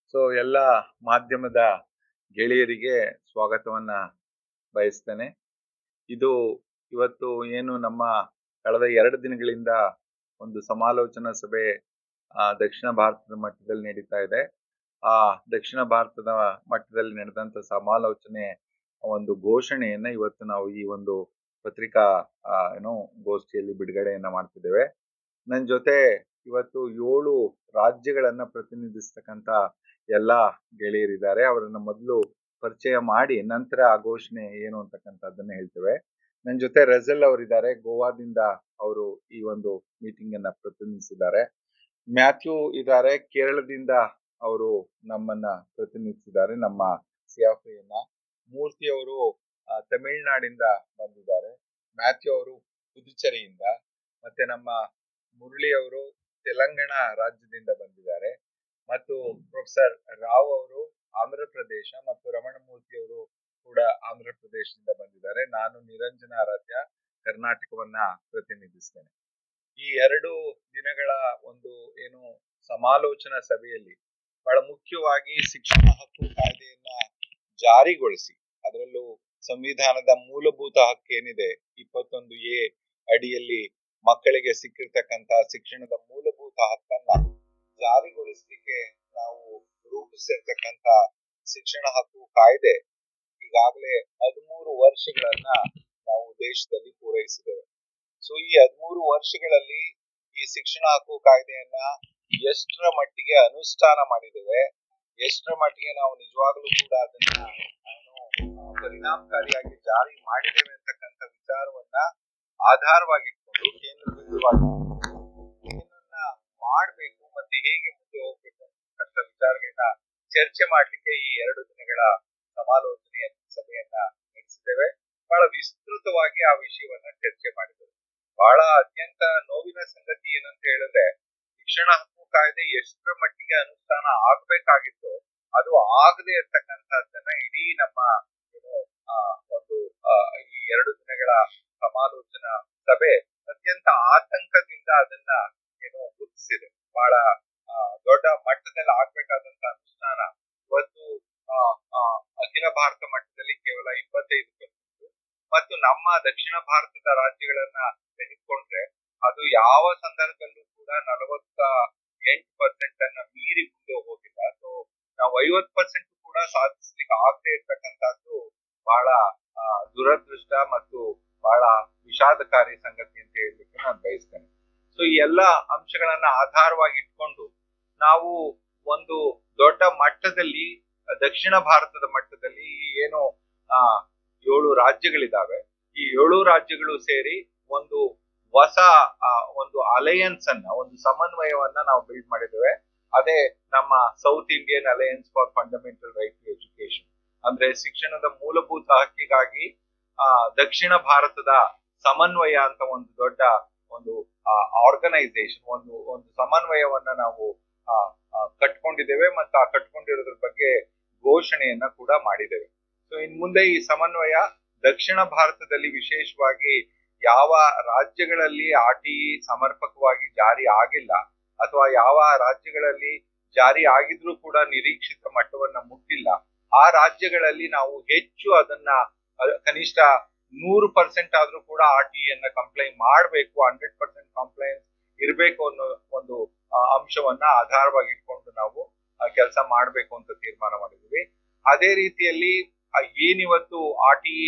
so ಎಲ್ಲ ಮಾಧ್ಯಮದ ಗೆಳೆಯರಿಗೆ ಸ್ವಾಗತವನ್ನ ಬಯಸ್ತೇನೆ ಇದು ಇವತ್ತು ಏನು ನಮ್ಮ ಕಳೆದ ಎರಡು ದಿನಗಳಿಂದ ಒಂದು ಸಮಾಲೋಚನಾ ಸಭೆ ಆ, ದಕ್ಷಿಣ ಭಾರತದ ಮಟ್ಟದಲ್ಲಿ ನಡೀತಾ ಇದೆ ಆ ದಕ್ಷಿಣ ಭಾರತದ ಮಟ್ಟದಲ್ಲಿ ನಡೆದಂತ ಸಮಾಲೋಚನೆ ಒಂದು ಘೋಷಣೆಯನ್ನ ಇವತ್ತು ನಾವು ಈ ಒಂದು ಪತ್ರಿಕಾ ಆ, ಏನೋ ಗೋಷ್ಠಿಯಲ್ಲಿ ಬಿಡುಗಡೆಯನ್ನ ಮಾಡ್ತಿದ್ದೇವೆ ನನ್ನ ಜೊತೆ ಇವತ್ತು ಏಳು ರಾಜ್ಯಗಳನ್ನ ಪ್ರತಿನಿಧಿಸ್ತಕ್ಕಂತ ಎಲ್ಲ ಗೆಳೆಯರಿದ್ದಾರೆ ಅವರನ್ನ ಮೊದಲು ಪರಿಚಯ ಮಾಡಿ ನಂತರ ಆ ಘೋಷಣೆ ಏನು ಅಂತಕ್ಕಂಥದ್ದನ್ನ ಹೇಳ್ತೇವೆ ನನ್ನ ಜೊತೆ ರಜಲ್ ಅವರಿದ್ದಾರೆ ಗೋವಾದಿಂದ ಅವರು ಈ ಒಂದು ಮೀಟಿಂಗ್ ಅನ್ನ ಪ್ರತಿನಿಧಿಸಿದ್ದಾರೆ ಮ್ಯಾಥ್ಯೂ ಇದ್ದಾರೆ ಕೇರಳದಿಂದ ಅವರು ನಮ್ಮನ್ನ ಪ್ರತಿನಿಧಿಸಿದ್ದಾರೆ ನಮ್ಮ ಸಿಯಾಫಿಯನ್ನ ಮೂರ್ತಿ ಅವರು ಆ, ತಮಿಳ್ನಾಡಿಂದ ಬಂದಿದ್ದಾರೆ ಮ್ಯಾಥ್ಯೂ ಅವರು ಪುದುಚೇರಿಯಿಂದ ಮತ್ತೆ ನಮ್ಮ ಮುರಳಿ ಅವರು ತೆಲಂಗಾಣ ರಾಜ್ಯದಿಂದ ಬಂದಿದ್ದಾರೆ ಮತ್ತು ಪ್ರೊಫೆಸರ್ ರಾವ್ ಅವರು ಆಂಧ್ರ ಪ್ರದೇಶ ಮತ್ತು ರಮಣಮೂರ್ತಿ ಅವರು ಕೂಡ ಆಂಧ್ರ ಪ್ರದೇಶದಿಂದ ಬಂದಿದ್ದಾರೆ ನಾನು ನಿರಂಜನ ಆರಾಧ್ಯ ಕರ್ನಾಟಕವನ್ನ ಪ್ರತಿನಿಧಿಸ್ತೇನೆ ಈ ಎರಡು ದಿನಗಳ ಒಂದು ಏನು ಸಮಾಲೋಚನಾ ಸಭೆಯಲ್ಲಿ ಬಹಳ ಮುಖ್ಯವಾಗಿ ಶಿಕ್ಷಣ ಹಕ್ಕು ಕಾಯ್ದೆಯನ್ನ ಜಾರಿಗೊಳಿಸಿ ಅದರಲ್ಲೂ ಸಂವಿಧಾನದ ಮೂಲಭೂತ ಹಕ್ಕು ಏನಿದೆ ಇಪ್ಪತ್ತೊಂದು ಎ ಅಡಿಯಲ್ಲಿ ಮಕ್ಕಳಿಗೆ ಸಿಕ್ಕಿರ್ತಕ್ಕಂತ ಶಿಕ್ಷಣದ ಮೂಲಭೂತ ಹಕ್ಕನ್ನ ಜಾರಿಗೊಳಿಸಲಿಕ್ಕೆ ನಾವು ರೂಪಿಸಿರ್ತಕ್ಕಂತ ಶಿಕ್ಷಣ ಹಕ್ಕು ಕಾಯ್ದೆ ಈಗಾಗಲೇ ಹದಿಮೂರು ವರ್ಷಗಳನ್ನ ನಾವು ದೇಶದಲ್ಲಿ ಪೂರೈಸಿದ್ದೇವೆ ಸೊ ಈ ಹದಿಮೂರು ವರ್ಷಗಳಲ್ಲಿ ಈ ಶಿಕ್ಷಣ ಹಕ್ಕು ಕಾಯ್ದೆಯನ್ನ ಎಷ್ಟರ ಮಟ್ಟಿಗೆ ಅನುಷ್ಠಾನ ಮಾಡಿದ್ದೇವೆ ಎಷ್ಟರ ಮಟ್ಟಿಗೆ ನಾವು ನಿಜವಾಗ್ಲೂ ಕೂಡ ಅದನ್ನ ನಾನು ಆ, ಪರಿಣಾಮಕಾರಿಯಾಗಿ ಜಾರಿ ಮಾಡಿದ್ದೇವೆ ಅಂತಕ್ಕಂಥ ವಿಚಾರವನ್ನ ಆಧಾರವಾಗಿಟ್ಕೊಂಡು ಕೇಂದ್ರ ಬಿಂದುವಾಗಿ ಏನನ್ನ ಮಾಡ್ಬೇಕು ಮತ್ತೆ ಹೇಗೆ ಮುಂದೆ ಹೋಗ್ಬೇಕು ಅಂತಕ್ಕಂಥ ವಿಚಾರಗಳನ್ನ ಚರ್ಚೆ ಮಾಡ್ಲಿಕ್ಕೆ ಈ ಎರಡು ದಿನಗಳ ಸಮಾಲೋಚನೆಯ ಸಭೆಯನ್ನ ನಡೆಸಿದ್ದೇವೆ ಬಹಳ ವಿಸ್ತೃತವಾಗಿ ಆ ವಿಷಯವನ್ನ ಚರ್ಚೆ ಮಾಡಿದ್ದೇವೆ ಬಹಳ ಅತ್ಯಂತ ನೋವಿನ ಸಂಗತಿ ಏನಂತ ಹೇಳಿದ್ರೆ ಶಿಕ್ಷಣ ಹಕ್ಕು ಕಾಯ್ದೆ ಎಷ್ಟರ ಮಟ್ಟಿಗೆ ಅನುಷ್ಠಾನ ಆಗ್ಬೇಕಾಗಿತ್ತು ಅದು ಆಗದೆ ಇರ್ತಕ್ಕಂಥದ್ದನ್ನ ಇಡೀ ನಮ್ಮ ಏನು ಆ, ಒಂದು ಆ, ಈ ಎರಡು ದಿನಗಳ ಸಮಾಲೋಚನಾ ಸಭೆ ಅತ್ಯಂತ ಆತಂಕದಿಂದ ಅದನ್ನ ಏನು ಗುರುತಿಸಿದೆ ಬಹಳ ಆ, ದೊಡ್ಡ ಮಟ್ಟದಲ್ಲಿ ಆಗ್ಬೇಕಾದಂತ ಅನುಷ್ಠಾನ ಇವತ್ತು ಆ, ಆ, ಅಖಿಲ ಭಾರತ ಮಟ್ಟದಲ್ಲಿ ಕೇವಲ ಇಪ್ಪತ್ತೈದು ಪರ್ಸೆಂಟ್ ಮತ್ತು ನಮ್ಮ ದಕ್ಷಿಣ ಭಾರತದ ರಾಜ್ಯಗಳನ್ನ ತೆಗೆದುಕೊಂಡ್ರೆ ಅದು ಯಾವ ಸಂದರ್ಭದಲ್ಲೂ ಕೂಡ ನಲವತ್ತ ಎಂಟು ಪರ್ಸೆಂಟ್ ಅನ್ನ ಮೀರಿ ಮುಂದೆ ಹೋಗಿಲ್ಲ ಸೊ ನಾವು ಐವತ್ ಪರ್ಸೆಂಟ್ ಕೂಡ ಸಾಧಿಸ್ಲಿಕ್ಕೆ ಆಗದೆ ಇರ್ತಕ್ಕಂಥದ್ದು ಬಹಳ ಆ, ದುರದೃಷ್ಟ ಮತ್ತು ಬಹಳ ವಿಷಾದಕಾರಿ ಸಂಗತಿ ಅಂತ ಹೇಳಲಿಕ್ಕೆ ನಾನು ಬಯಸ್ತೇನೆ ಸೊ ಈ ಎಲ್ಲ ಅಂಶಗಳನ್ನ ಆಧಾರವಾಗಿ ಇಟ್ಕೊಂಡು ನಾವು ಒಂದು ದೊಡ್ಡ ಮಟ್ಟದಲ್ಲಿ ದಕ್ಷಿಣ ಭಾರತದ ಮಟ್ಟದಲ್ಲಿ ಈ ಏನು ಆ ಏಳು ರಾಜ್ಯಗಳಿದಾವೆ ಈ ಏಳು ರಾಜ್ಯಗಳು ಸೇರಿ ಒಂದು ಹೊಸ ಆ, ಒಂದು ಅಲಯನ್ಸ್ ಅನ್ನ ಒಂದು ಸಮನ್ವಯವನ್ನ ನಾವು ಬಿಲ್ಡ್ ಮಾಡಿದ್ದೇವೆ ಅದೇ ನಮ್ಮ south Indian alliance for fundamental right to education ಅಂದ್ರೆ ಶಿಕ್ಷಣದ ಮೂಲಭೂತ ಹಕ್ಕಿಗಾಗಿ ಆ ದಕ್ಷಿಣ ಭಾರತದ ಸಮನ್ವಯ ಅಂತ ಒಂದು ದೊಡ್ಡ ಒಂದು ಆರ್ಗನೈಸೇಷನ್ ಒಂದು ಒಂದು ಸಮನ್ವಯವನ್ನ ನಾವು ಆ, ಆ, ಕಟ್ಕೊಂಡಿದ್ದೇವೆ ಮತ್ತು ಆ ಕಟ್ಕೊಂಡಿರೋದ್ರ ಬಗ್ಗೆ ಘೋಷಣೆಯನ್ನ ಕೂಡ ಮಾಡಿದ್ದೇವೆ ಸೊ ಇನ್ ಮುಂದೆ ಈ ಸಮನ್ವಯ ದಕ್ಷಿಣ ಭಾರತದಲ್ಲಿ ವಿಶೇಷವಾಗಿ ಯಾವ ರಾಜ್ಯಗಳಲ್ಲಿ ಆರ್ ಟಿ ಸಮರ್ಪಕವಾಗಿ ಜಾರಿ ಆಗಿಲ್ಲ ಅಥವಾ ಯಾವ ರಾಜ್ಯಗಳಲ್ಲಿ ಜಾರಿ ಆಗಿದ್ರೂ ಕೂಡ ನಿರೀಕ್ಷಿತ ಮಟ್ಟವನ್ನ ಮುಟ್ಟಿಲ್ಲ ಆ ರಾಜ್ಯಗಳಲ್ಲಿ ನಾವು ಹೆಚ್ಚು ಅದನ್ನ ಅಹ್, ಕನಿಷ್ಠ ನೂರು ಪರ್ಸೆಂಟ್ ಆದ್ರೂ ಕೂಡ ಆರ್ ಟಿ ಅನ್ನ ಕಂಪ್ಲೈಂಟ್ ಮಾಡಬೇಕು ಹಂಡ್ರೆಡ್ ಪರ್ಸೆಂಟ್ ಕಂಪ್ಲೈಂಟ್ ಇರಬೇಕು ಅನ್ನೋ ಒಂದು ಆ, ಅಂಶವನ್ನ ಆಧಾರವಾಗಿ ಇಟ್ಕೊಂಡು ನಾವು ಕೆಲಸ ಮಾಡಬೇಕು ಅಂತ ತೀರ್ಮಾನ ಮಾಡಿದ್ವಿ ಅದೇ ರೀತಿಯಲ್ಲಿ ಆ, ಏನಿವತ್ತು ಆರ್ ಟಿ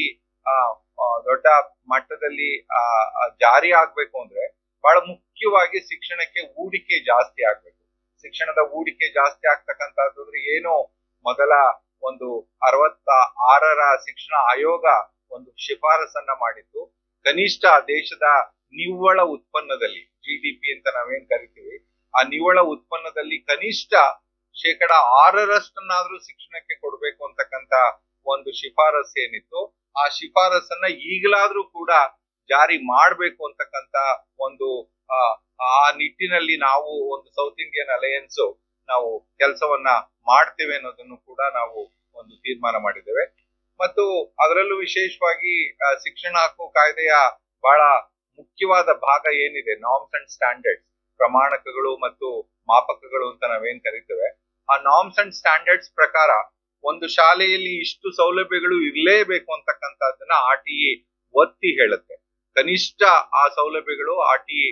ದೊಡ್ಡ ಮಟ್ಟದಲ್ಲಿ ಆ, ಆ, ಜಾರಿ ಆಗ್ಬೇಕು ಅಂದ್ರೆ ಬಹಳ ಮುಖ್ಯವಾಗಿ ಶಿಕ್ಷಣಕ್ಕೆ ಹೂಡಿಕೆ ಜಾಸ್ತಿ ಆಗ್ಬೇಕು ಶಿಕ್ಷಣದ ಹೂಡಿಕೆ ಜಾಸ್ತಿ ಆಗ್ತಕ್ಕಂಥದ್ದು ಅಂದ್ರೆ ಏನು ಮೊದಲ ಒಂದು ಅರವತ್ತ ಆರರ ಶಿಕ್ಷಣ ಆಯೋಗ ಒಂದು ಶಿಫಾರಸನ್ನ ಮಾಡಿತ್ತು ಕನಿಷ್ಠ ದೇಶದ ನಿವ್ವಳ ಉತ್ಪನ್ನದಲ್ಲಿ ಜಿ ಡಿ ಪಿ ಅಂತ ನಾವೇನ್ ಕರಿತೀವಿ ಆ ನಿವ್ವಳ ಉತ್ಪನ್ನದಲ್ಲಿ ಕನಿಷ್ಠ ಶೇಕಡ ಆರರಷ್ಟನ್ನಾದ್ರೂ ಶಿಕ್ಷಣಕ್ಕೆ ಕೊಡ್ಬೇಕು ಅಂತಕ್ಕಂತ ಒಂದು ಶಿಫಾರಸ್ ಏನಿತ್ತು ಆ ಶಿಫಾರಸನ್ನ ಈಗಲಾದ್ರೂ ಕೂಡ ಜಾರಿ ಮಾಡ್ಬೇಕು ಅಂತಕ್ಕಂತ ಒಂದು ಆ, ಆ ನಿಟ್ಟಿನಲ್ಲಿ ನಾವು ಒಂದು ಸೌತ್ ಇಂಡಿಯನ್ ಅಲಯನ್ಸ್ ನಾವು ಕೆಲಸವನ್ನ ಮಾಡ್ತೇವೆ ಅನ್ನೋದನ್ನು ಕೂಡ ನಾವು ಒಂದು ತೀರ್ಮಾನ ಮಾಡಿದ್ದೇವೆ ಮತ್ತು ಅದರಲ್ಲೂ ವಿಶೇಷವಾಗಿ ಆ, ಶಿಕ್ಷಣ ಹಕ್ಕು ಕಾಯ್ದೆಯ ಬಹಳ ಮುಖ್ಯವಾದ ಭಾಗ ಏನಿದೆ ನಾರ್ಮ್ಸ್ ಅಂಡ್ ಸ್ಟ್ಯಾಂಡರ್ಡ್ಸ್ ಪ್ರಮಾಣಕಗಳು ಮತ್ತು ಮಾಪಕಗಳು ಅಂತ ನಾವೇನ್ ಕರಿತೇವೆ ಆ ನಾರ್ಮ್ಸ್ ಅಂಡ್ ಸ್ಟ್ಯಾಂಡರ್ಡ್ಸ್ ಪ್ರಕಾರ ಒಂದು ಶಾಲೆಯಲ್ಲಿ ಇಷ್ಟು ಸೌಲಭ್ಯಗಳು ಇರಲೇಬೇಕು ಅಂತಕ್ಕಂಥದ್ದನ್ನ ಆರ್ ಟಿ ಒತ್ತಿ ಹೇಳುತ್ತೆ ಕನಿಷ್ಠ ಆ ಸೌಲಭ್ಯಗಳು ಆರ್ ಟಿ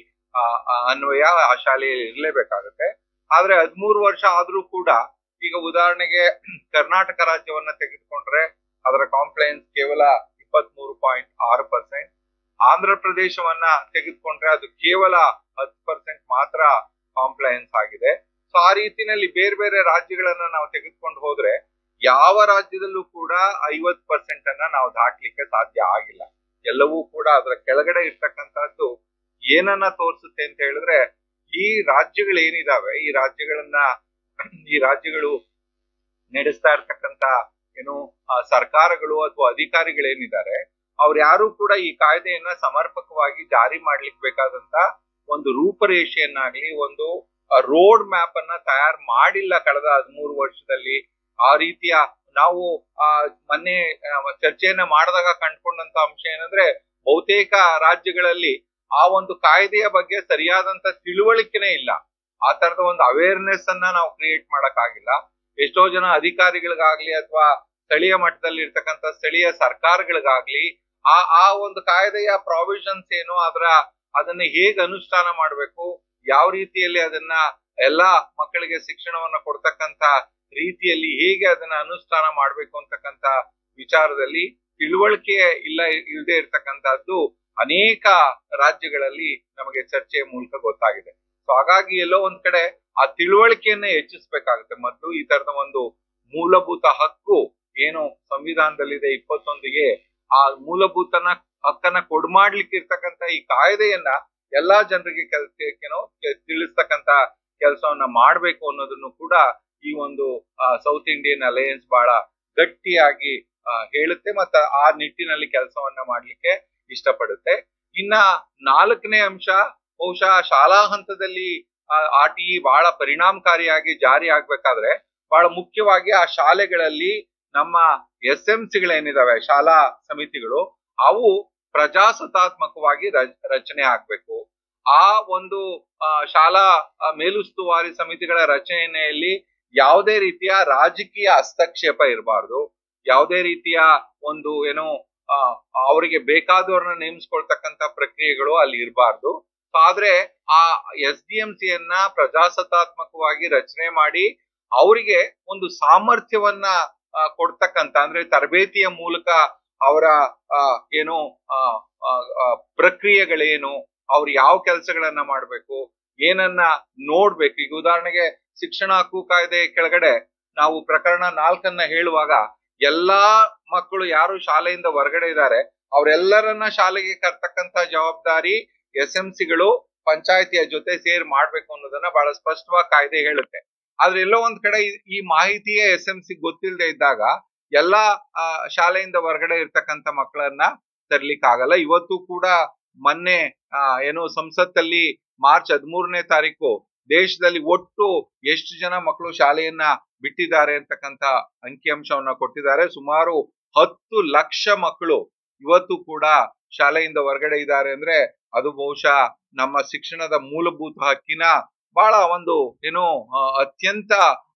ಅನ್ವಯ ಆ ಶಾಲೆಯಲ್ಲಿ ಇರಲೇಬೇಕಾಗುತ್ತೆ ಆದ್ರೆ ಹದಿಮೂರು ವರ್ಷ ಆದ್ರೂ ಕೂಡ ಈಗ ಉದಾಹರಣೆಗೆ ಕರ್ನಾಟಕ ರಾಜ್ಯವನ್ನ ತೆಗೆದುಕೊಂಡ್ರೆ ಅದರ ಕಾಂಪ್ಲೈನ್ಸ್ ಕೇವಲ ಇಪ್ಪತ್ತ್ ಮೂರು ಪಾಯಿಂಟ್ ಆರು ಪರ್ಸೆಂಟ್ ಆಂಧ್ರ ಪ್ರದೇಶವನ್ನ ತೆಗೆದುಕೊಂಡ್ರೆ ಅದು ಕೇವಲ ಹತ್ತು ಪರ್ಸೆಂಟ್ ಮಾತ್ರ ಕಾಂಪ್ಲೈನ್ಸ್ ಆಗಿದೆ ಸೊ ಆ ರೀತಿನಲ್ಲಿ ಬೇರೆ ಬೇರೆ ರಾಜ್ಯಗಳನ್ನ ನಾವು ತೆಗೆದುಕೊಂಡು ಹೋದ್ರೆ ಯಾವ ರಾಜ್ಯದಲ್ಲೂ ಕೂಡ ಐವತ್ ಪರ್ಸೆಂಟ್ ಅನ್ನ ನಾವು ದಾಟ್ಲಿಕ್ಕೆ ಸಾಧ್ಯ ಆಗಿಲ್ಲ ಎಲ್ಲವೂ ಕೂಡ ಅದರ ಕೆಳಗಡೆ ಇರ್ತಕ್ಕಂಥದ್ದು ಏನನ್ನ ತೋರಿಸುತ್ತೆ ಅಂತ ಹೇಳಿದ್ರೆ ಈ ರಾಜ್ಯಗಳು ಏನಿದಾವೆ ಈ ರಾಜ್ಯಗಳನ್ನ ಈ ರಾಜ್ಯಗಳು ನಡೆಸ್ತಾ ಇರ್ತಕ್ಕಂತ ಏನು ಸರ್ಕಾರಗಳು ಅಥವಾ ಅಧಿಕಾರಿಗಳೇನಿದ್ದಾರೆ ಅವ್ರು ಯಾರು ಕೂಡ ಈ ಕಾಯ್ದೆಯನ್ನ ಸಮರ್ಪಕವಾಗಿ ಜಾರಿ ಮಾಡ್ಲಿಕ್ಕೆ ಬೇಕಾದಂತ ಒಂದು ರೂಪರೇಷೆಯನ್ನಾಗ್ಲಿ ಒಂದು ರೋಡ್ ಮ್ಯಾಪ್ ಅನ್ನ ತಯಾರು ಮಾಡಿಲ್ಲ ಕಳೆದ ಹದಿಮೂರು ವರ್ಷದಲ್ಲಿ ಆ ರೀತಿಯ ನಾವು ಆ ಮೊನ್ನೆ ಚರ್ಚೆಯನ್ನ ಮಾಡಿದಾಗ ಕಂಡುಕೊಂಡಂತ ಅಂಶ ಏನಂದ್ರೆ ಬಹುತೇಕ ರಾಜ್ಯಗಳಲ್ಲಿ ಆ ಒಂದು ಕಾಯ್ದೆಯ ಬಗ್ಗೆ ಸರಿಯಾದಂತ ತಿಳುವಳಿಕೆನೇ ಇಲ್ಲ ಆ ತರದ ಒಂದು ಅವೇರ್ನೆಸ್ ಅನ್ನ ನಾವು ಕ್ರಿಯೇಟ್ ಮಾಡಕ್ಕಾಗಿಲ್ಲ ಎಷ್ಟೋ ಜನ ಅಧಿಕಾರಿಗಳಿಗಾಗ್ಲಿ ಅಥವಾ ಸ್ಥಳೀಯ ಮಟ್ಟದಲ್ಲಿ ಇರ್ತಕ್ಕಂಥ ಸ್ಥಳೀಯ ಸರ್ಕಾರಗಳಿಗಾಗ್ಲಿ ಆ ಆ ಒಂದು ಕಾಯ್ದೆಯ ಪ್ರಾವಿಷನ್ಸ್ ಏನು ಅದರ ಅದನ್ನ ಹೇಗೆ ಅನುಷ್ಠಾನ ಮಾಡಬೇಕು ಯಾವ ರೀತಿಯಲ್ಲಿ ಅದನ್ನ ಎಲ್ಲಾ ಮಕ್ಕಳಿಗೆ ಶಿಕ್ಷಣವನ್ನ ಕೊಡ್ತಕ್ಕಂತ ರೀತಿಯಲ್ಲಿ ಹೇಗೆ ಅದನ್ನ ಅನುಷ್ಠಾನ ಮಾಡ್ಬೇಕು ಅಂತಕ್ಕಂತ ವಿಚಾರದಲ್ಲಿ ತಿಳುವಳಿಕೆ ಇಲ್ಲ ಇಲ್ಲದೆ ಇರ್ತಕ್ಕಂಥದ್ದು ಅನೇಕ ರಾಜ್ಯಗಳಲ್ಲಿ ನಮಗೆ ಚರ್ಚೆಯ ಮೂಲಕ ಗೊತ್ತಾಗಿದೆ ಸೊ ಹಾಗಾಗಿ ಎಲ್ಲೋ ಒಂದ್ ಕಡೆ ಆ ತಿಳುವಳಿಕೆಯನ್ನ ಹೆಚ್ಚಿಸ್ಬೇಕಾಗುತ್ತೆ ಮತ್ತು ಈ ತರದ ಒಂದು ಮೂಲಭೂತ ಹಕ್ಕು ಏನು ಸಂವಿಧಾನದಲ್ಲಿದೆ ಇಪ್ಪತ್ತೊಂದಿಗೆ ಆ ಮೂಲಭೂತನ ಹಕ್ಕನ್ನ ಕೊಡ್ಮಾಡ್ಲಿಕ್ಕೆ ಇರ್ತಕ್ಕಂತ ಈ ಕಾಯ್ದೆಯನ್ನ ಎಲ್ಲಾ ಜನರಿಗೆ ಏನೋ ತಿಳಿಸ್ತಕ್ಕಂತ ಕೆಲಸವನ್ನ ಮಾಡ್ಬೇಕು ಅನ್ನೋದನ್ನು ಕೂಡ ಈ ಒಂದು ಸೌತ್ ಇಂಡಿಯನ್ ಅಲಯನ್ಸ್ ಬಹಳ ಗಟ್ಟಿಯಾಗಿ ಹೇಳುತ್ತೆ ಮತ್ತ ಆ ನಿಟ್ಟಿನಲ್ಲಿ ಕೆಲಸವನ್ನ ಮಾಡ್ಲಿಕ್ಕೆ ಇಷ್ಟಪಡುತ್ತೆ ಇನ್ನ ನಾಲ್ಕನೇ ಅಂಶ ಬಹುಶಃ ಶಾಲಾ ಹಂತದಲ್ಲಿ ಆರ್ ಟಿ ಬಹಳ ಪರಿಣಾಮಕಾರಿಯಾಗಿ ಜಾರಿ ಆಗ್ಬೇಕಾದ್ರೆ ಬಹಳ ಮುಖ್ಯವಾಗಿ ಆ ಶಾಲೆಗಳಲ್ಲಿ ನಮ್ಮ ಎಸ್ ಎಂ ಸಿಗಳೇನಿದಾವೆ ಶಾಲಾ ಸಮಿತಿಗಳು ಅವು ಪ್ರಜಾಸತ್ತಾತ್ಮಕವಾಗಿ ರಚನೆ ಆಗ್ಬೇಕು ಆ ಒಂದು ಶಾಲಾ ಮೇಲುಸ್ತುವಾರಿ ಸಮಿತಿಗಳ ರಚನೆಯಲ್ಲಿ ಯಾವುದೇ ರೀತಿಯ ರಾಜಕೀಯ ಹಸ್ತಕ್ಷೇಪ ಇರಬಾರ್ದು ಯಾವುದೇ ರೀತಿಯ ಒಂದು ಏನೋ ಅವರಿಗೆ ಬೇಕಾದವ್ರನ್ನ ನೇಮಿಸ್ಕೊಳ್ತಕ್ಕಂತ ಪ್ರಕ್ರಿಯೆಗಳು ಅಲ್ಲಿ ಇರಬಾರ್ದು ಆದ್ರೆ ಆ ಎಸ್ ಡಿ ಎಂ ಸಿಯನ್ನ ಪ್ರಜಾಸತ್ತಾತ್ಮಕವಾಗಿ ರಚನೆ ಮಾಡಿ ಅವರಿಗೆ ಒಂದು ಸಾಮರ್ಥ್ಯವನ್ನ ಕೊಡ್ತಕ್ಕಂತ ಅಂದ್ರೆ ತರಬೇತಿಯ ಮೂಲಕ ಅವರ ಏನು ಪ್ರಕ್ರಿಯೆಗಳೇನು ಅವ್ರು ಯಾವ ಕೆಲಸಗಳನ್ನ ಮಾಡ್ಬೇಕು ಏನನ್ನ ನೋಡ್ಬೇಕು ಈಗ ಉದಾಹರಣೆಗೆ ಶಿಕ್ಷಣ ಹಕ್ಕು ಕಾಯ್ದೆ ಕೆಳಗಡೆ ನಾವು ಪ್ರಕರಣ ನಾಲ್ಕನ್ನ ಹೇಳುವಾಗ ಎಲ್ಲಾ ಮಕ್ಕಳು ಯಾರು ಶಾಲೆಯಿಂದ ಹೊರಗಡೆ ಇದ್ದಾರೆ ಅವರೆಲ್ಲರನ್ನ ಶಾಲೆಗೆ ಕರ್ತಕ್ಕಂತ ಜವಾಬ್ದಾರಿ ಎಸ್ ಎಂ ಸಿಗಳು ಪಂಚಾಯತಿಯ ಜೊತೆ ಸೇರಿ ಮಾಡ್ಬೇಕು ಅನ್ನೋದನ್ನ ಬಹಳ ಸ್ಪಷ್ಟವಾಗಿ ಕಾಯ್ದೆ ಹೇಳುತ್ತೆ ಆದ್ರೆ ಎಲ್ಲೋ ಒಂದ್ ಕಡೆ ಈ ಮಾಹಿತಿಯೇ ಎಸ್ ಎಂ ಸಿ ಗೊತ್ತಿಲ್ಲದೆ ಇದ್ದಾಗ ಎಲ್ಲಾ ಶಾಲೆಯಿಂದ ಹೊರಗಡೆ ಇರ್ತಕ್ಕಂತ ಮಕ್ಕಳನ್ನ ತರ್ಲಿಕ್ಕೆ ಆಗಲ್ಲ ಇವತ್ತು ಕೂಡ ಮೊನ್ನೆ ಏನು ಸಂಸತ್ತಲ್ಲಿ ಮಾರ್ಚ್ ಹದಿಮೂರನೇ ತಾರೀಕು ದೇಶದಲ್ಲಿ ಒಟ್ಟು ಎಷ್ಟು ಜನ ಮಕ್ಕಳು ಶಾಲೆಯನ್ನ ಬಿಟ್ಟಿದ್ದಾರೆ ಅಂತಕ್ಕಂತ ಅಂಕಿಅಂಶವನ್ನ ಕೊಟ್ಟಿದ್ದಾರೆ ಸುಮಾರು ಹತ್ತು ಲಕ್ಷ ಮಕ್ಕಳು ಇವತ್ತು ಕೂಡ ಶಾಲೆಯಿಂದ ಹೊರಗಡೆ ಇದ್ದಾರೆ ಅಂದ್ರೆ ಅದು ಬಹುಶಃ ನಮ್ಮ ಶಿಕ್ಷಣದ ಮೂಲಭೂತ ಹಕ್ಕಿನ ಬಹಳ ಒಂದು ಏನು ಅತ್ಯಂತ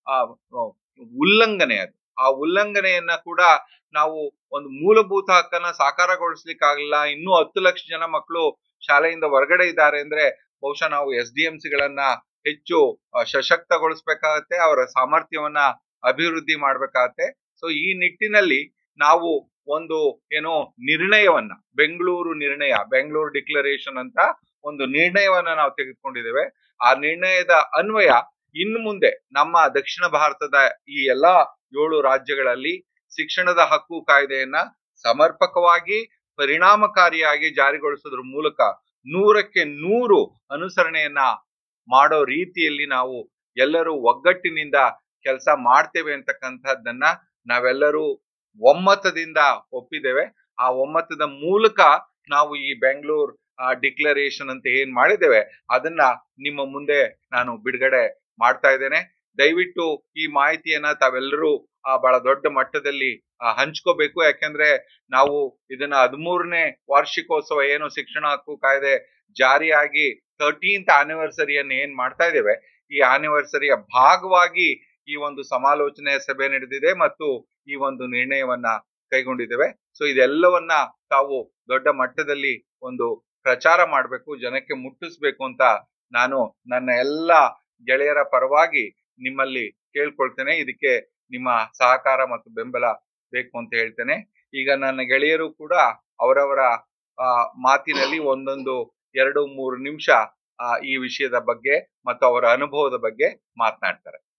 ಉಲ್ಲಂಘನೆ ಅದು ಆ ಉಲ್ಲಂಘನೆಯನ್ನ ಕೂಡ ನಾವು ಒಂದು ಮೂಲಭೂತ ಹಕ್ಕನ್ನ ಸಾಕಾರಗೊಳಿಸ್ಲಿಕ್ಕಾಗಲಿಲ್ಲ ಇನ್ನೂ ಹತ್ತು ಲಕ್ಷ ಜನ ಮಕ್ಕಳು ಶಾಲೆಯಿಂದ ಹೊರಗಡೆ ಇದ್ದಾರೆ ಅಂದ್ರೆ ಬಹುಶಃ ನಾವು ಎಸ್ ಡಿ ಎಂ ಸಿಗಳನ್ನ ಹೆಚ್ಚು ಸಶಕ್ತಗೊಳಿಸ್ಬೇಕಾಗತ್ತೆ ಅವರ ಸಾಮರ್ಥ್ಯವನ್ನ ಅಭಿವೃದ್ಧಿ ಮಾಡ್ಬೇಕಾಗತ್ತೆ ಸೊ ಈ ನಿಟ್ಟಿನಲ್ಲಿ ನಾವು ಒಂದು ಏನೋ ನಿರ್ಣಯವನ್ನ ಬೆಂಗಳೂರು ನಿರ್ಣಯ ಬೆಂಗಳೂರು ಡಿಕ್ಲರೇಷನ್ ಅಂತ ಒಂದು ನಿರ್ಣಯವನ್ನ ನಾವು ತೆಗೆದುಕೊಂಡಿದ್ದೇವೆ ಆ ನಿರ್ಣಯದ ಅನ್ವಯ ಇನ್ನು ಮುಂದೆ ನಮ್ಮ ದಕ್ಷಿಣ ಭಾರತದ ಈ ಎಲ್ಲಾ ಏಳು ರಾಜ್ಯಗಳಲ್ಲಿ ಶಿಕ್ಷಣದ ಹಕ್ಕು ಕಾಯ್ದೆಯನ್ನ ಸಮರ್ಪಕವಾಗಿ ಪರಿಣಾಮಕಾರಿಯಾಗಿ ಜಾರಿಗೊಳಿಸೋದ್ರ ಮೂಲಕ ನೂರಕ್ಕೆ ನೂರು ಅನುಸರಣೆಯನ್ನ ಮಾಡೋ ರೀತಿಯಲ್ಲಿ ನಾವು ಎಲ್ಲರೂ ಒಗ್ಗಟ್ಟಿನಿಂದ ಕೆಲಸ ಮಾಡ್ತೇವೆ ಅಂತಕ್ಕಂಥದ್ದನ್ನ ನಾವೆಲ್ಲರೂ ಒಮ್ಮತದಿಂದ ಒಪ್ಪಿದ್ದೇವೆ ಆ ಒಮ್ಮತದ ಮೂಲಕ ನಾವು ಈ ಬೆಂಗಳೂರು ಡಿಕ್ಲರೇಷನ್ ಅಂತ ಏನ್ ಮಾಡಿದ್ದೇವೆ ಅದನ್ನ ನಿಮ್ಮ ಮುಂದೆ ನಾನು ಬಿಡುಗಡೆ ಮಾಡ್ತಾ ಇದ್ದೇನೆ ದಯವಿಟ್ಟು ಈ ಮಾಹಿತಿಯನ್ನ ತಾವೆಲ್ಲರೂ ಬಹಳ ದೊಡ್ಡ ಮಟ್ಟದಲ್ಲಿ ಹಂಚ್ಕೋಬೇಕು ಯಾಕೆಂದ್ರೆ ನಾವು ಇದನ್ನ ಹದಿಮೂರನೇ ವಾರ್ಷಿಕೋತ್ಸವ ಏನು ಶಿಕ್ಷಣ ಹಕ್ಕು ಕಾಯ್ದೆ ಜಾರಿಯಾಗಿ ತರ್ಟೀನ್ತ್ ಆನಿವರ್ಸರಿಯನ್ನು ಏನ್ ಮಾಡ್ತಾ ಇದ್ದೇವೆ ಈ ಆನಿವರ್ಸರಿಯ ಭಾಗವಾಗಿ ಈ ಒಂದು ಸಮಾಲೋಚನೆ ಸಭೆ ನಡೆದಿದೆ ಮತ್ತು ಈ ಒಂದು ನಿರ್ಣಯವನ್ನ ಕೈಗೊಂಡಿದ್ದೇವೆ ಸೊ ಇದೆಲ್ಲವನ್ನ ತಾವು ದೊಡ್ಡ ಮಟ್ಟದಲ್ಲಿ ಒಂದು ಪ್ರಚಾರ ಮಾಡಬೇಕು ಜನಕ್ಕೆ ಮುಟ್ಟಿಸ್ಬೇಕು ಅಂತ ನಾನು ನನ್ನ ಎಲ್ಲ ಗೆಳೆಯರ ಪರವಾಗಿ ನಿಮ್ಮಲ್ಲಿ ಕೇಳ್ಕೊಳ್ತೇನೆ ಇದಕ್ಕೆ ನಿಮ್ಮ ಸಹಕಾರ ಮತ್ತು ಬೆಂಬಲ ಬೇಕು ಅಂತ ಹೇಳ್ತೇನೆ ಈಗ ನನ್ನ ಗೆಳೆಯರು ಕೂಡ ಅವರವರ ಆ, ಮಾತಿನಲ್ಲಿ ಒಂದೊಂದು ಎರಡು ಮೂರು ನಿಮಿಷ ಆ, ಈ ವಿಷಯದ ಬಗ್ಗೆ ಮತ್ತು ಅವರ ಅನುಭವದ ಬಗ್ಗೆ ಮಾತನಾಡ್ತಾರೆ